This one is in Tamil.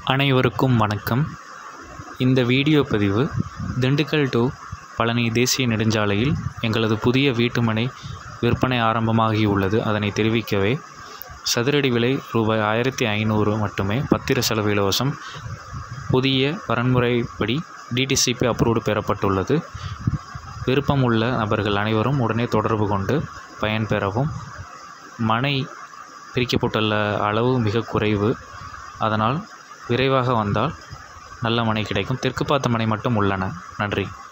அனைவருக்கும் வணக்கம் இந்த வீடியோ பதிவு திண்டுக்கல் டு பழனி தேசிய நெடுஞ்சாலையில் எங்களது புதிய வீட்டுமனை விற்பனை ஆரம்பமாகியுள்ளது அதனை தெரிவிக்கவே சதுரடி விலை ரூபாய் ஆயிரத்தி ஐநூறு மட்டுமே பத்திர செலவு இலவசம் புதிய வரன்முறைப்படி டிடிசிபி அப்ரூவ்டு பெறப்பட்டுள்ளது விருப்பம் உள்ள நபர்கள் அனைவரும் உடனே தொடர்பு கொண்டு பயன்பெறவும் மனை பிரிக்கப்பட்டுள்ள அளவு மிக குறைவு அதனால் விரைவாக வந்தால் நல்ல மனை கிடைக்கும் தெற்கு பார்த்த மனை மட்டும் உள்ளன நன்றி